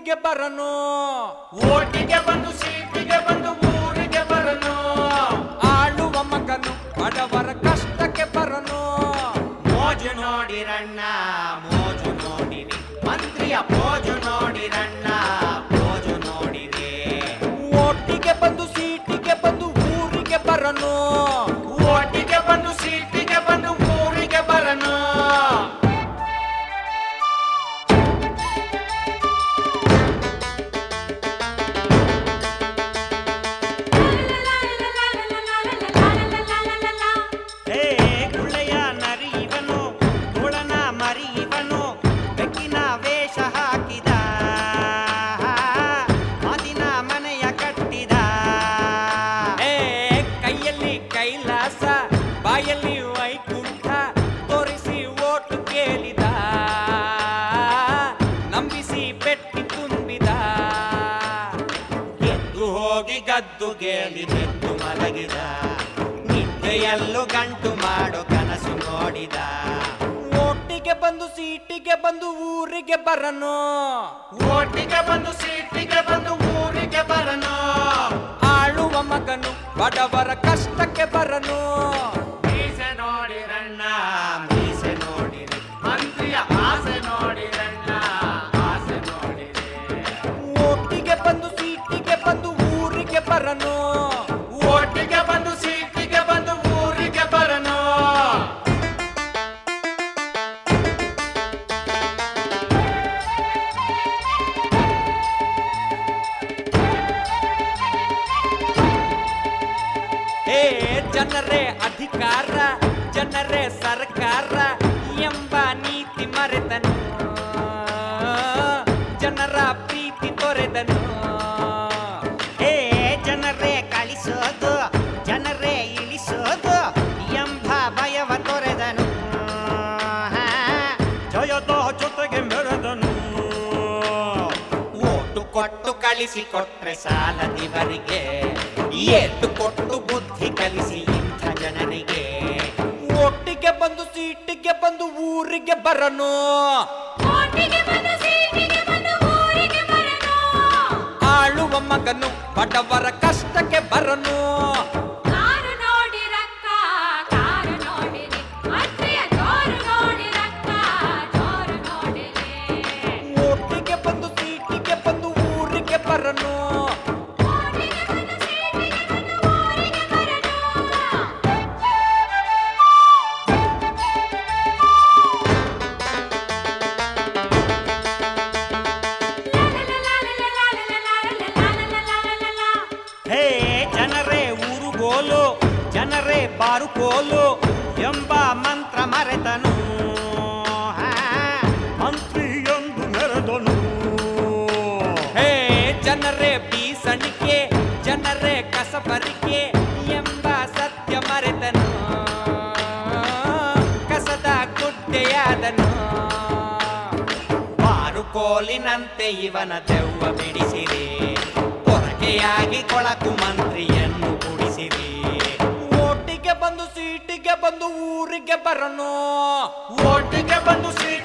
ಊರಿಗೆ ಬರನು ಓಟಿಗೆ ಬಂದು ಸೀಟಿಗೆ ಬಂದು ಊರಿಗೆ ಬರನು ಆಳುವ ಮಗನು ಬಡವರ ಕಷ್ಟಕ್ಕೆ ಬರನು ಮೋಜು ನೋಡಿರಣ್ಣ ಮೋಜು ನೋಡಿರಿ ಮಂತ್ರಿಯ ಮೋಜು ನೋಡಿರಣ್ಣ ಮೋಜು ನೋಡಿರಿ ಓಟಿಗೆ ಬಂದು ಸೀಟಿಗೆ ಬಂದು ಊರಿಗೆ ಬರನು ಓಟಿಗೆ ಬಂದು ಸೀಟಿಗೆ ಬಂದು ಊರಿಗೆ ಬರನು ಹೇ ಗುಳ್ಳೆಯ ನರಿ ಇವನು ತುಳನ ಮರಿ ಇವನು ಬೆಕ್ಕಿನ ವೇಷ ಹಾಕಿದ ಮದಿನ ಮನೆಯ ಕಟ್ಟಿದ ಏ ಕೈಯಲ್ಲಿ ಕೈಲಾಸ ಬಾಯಲ್ಲಿ ವೈಕುಂಠ ತೋರಿಸಿ ಓಟು ಕೇಳಿದ ನಂಬಿಸಿ ಪೆಟ್ಟಿ ತುಂಬಿದ ಎದ್ದು ಹೋಗಿ ಗದ್ದು ಗೇಲಿ ನೆದ್ದು ಮಲಗಿದ ನಿದ್ದೆಯಲ್ಲೂ ಗಂಟು ಮಾಡೋ ಕನಸು ನೋಡಿದ ಓಟಿಗೆ ಬಂದು ಸೀಟಿಗೆ ಬಂದು ಊರಿಗೆ ಬರನು ಓಟಿಗೆ ಬಂದು ಸೀಟಿಗೆ ಬಂದು ಊರಿಗೆ ಬರನು ಆಳುವ ಮಗನು ಬಡವರ ಕಷ್ಟಕ್ಕೆ ಬರನು ಮೀಸೆ ನೋಡಿರಣ್ಣ ಮೀಸೆ ನೋಡಿರಿ ಮಂತ್ರಿಯ ಆಸೆ ನೋಡಿರಣ್ಣ ಆಸೆ ನೋಡಿರಿ ಓಟಿಗೆ ಬಂದು ಸೀಟಿಗೆ ಬಂದು ಊರಿಗೆ ಬರನು ಓಟಿಗೆ ಬಂದು ಸೀಟಿಗೆ ಬಂದು ಊರಿಗೆ ಬರನು ಏ ಜನರೇ ಅಧಿಕಾರ ಜನರೇ ಸರ್ಕಾರ ಎಂಬ ನೀತಿ ಮರೆತನು ಜನರ ಪ್ರೀತಿ ತೊರೆದನು ಹೇ ಜನರೇ ಕಳಿಸೋದು ಜನರೇ ಇಳಿಸೋದು ಎಂಬ ಭಯವ ತೊರೆದನು ಜಯದ ಜೊತೆಗೆ ಮೆರೆದನು ಓಟು ಕೊಟ್ಟು ಕಳಿಸಿ ಕೊಟ್ರೆ ಸಾಲದಿವರಿಗೆ ಏಟು ಕೊಟ್ಟು ಬುದ್ಧಿ ಕಲಿಸಿ ಇಂಥ ಜನರಿಗೆ ಒಟ್ಟಿಗೆ ಬಂದು ಸೀಟಿಗೆ ಬಂದು ಊರಿಗೆ ಬರನು ಆಳುವ ಮಗನು ಬಡವರ ಕಷ್ಟಕ್ಕೆ ಬರನು ಒಟ್ಟಿಗೆ ಬಂದು ಸೀಟಿಗೆ ಬಂದು ಊರಿಗೆ ಬರನು ಹೇ ಜನರೇ ಊರುಗೋಲು ಜನರೇ ಬಾರುಕೋಲು ಎಂಬ ಮಂತ್ರ ಮರೆತನು ಹಾ, ಮಂತ್ರಿಯೊಂದು ಮೆರೆದನು ಹೇ ಜನರೇ ಬೀಸಣಿಕೆ ಜನರೇ ಕಸಬರಿಕೆ ಎಂಬ ಸತ್ಯ ಮರೆತನು ಕಸದ ಗುಡ್ಡೆಯಾದನು ಬಾರುಕೋಲಿನಂತೆ ಇವನ ದೆವ್ವ ಬಿಡಿಸಿರಿ ಹೊರಗೆಯಾಗಿ ಕೊಳಕು ಮಂತ್ರಿಯನ್ನು ಕುಡಿಸಿರಿ ಓಟಿಗೆ ಬಂದು ಸೀಟಿಗೆ ಬಂದು ಊರಿಗೆ ಬರನು ಓಟಿಗೆ ಬಂದು ಸೀಟ್